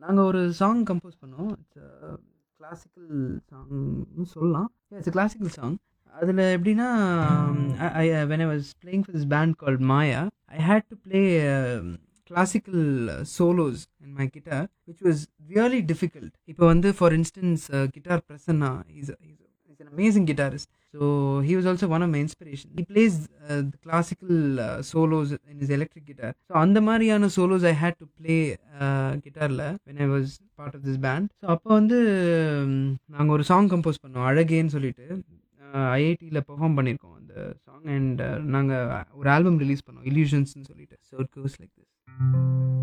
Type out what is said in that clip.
நாங்க ஒரு song compose பண்ணோம். இட்ஸ் அ கிளாசிக்கல் சாங்ன்னு சொல்லலாம். It's a classical song. அதில எப்படின்னா, I I when I was playing for this band called Maya, I had to play classical solos in my guitar, which was really difficult. இப்போ வந்து for instance guitar Prasanna is is is an amazing guitarist. So he was also one of my inspiration. He plays classical solos in his electric guitar. So அந்த மாதிரியான solos I had to play கிட்டாரில் when I was part of this band. So அப்போ வந்து நாங்கள் ஒரு song compose பண்ணோம் அழகேன்னு சொல்லிட்டு ஐஐடியில் பெர்ஃபார்ம் பண்ணியிருக்கோம் அந்த சாங் அண்ட் நாங்கள் ஒரு ஆல்பம் ரிலீஸ் பண்ணோம் இல்யூஷன்ஸ்னு சொல்லிட்டு so it goes like this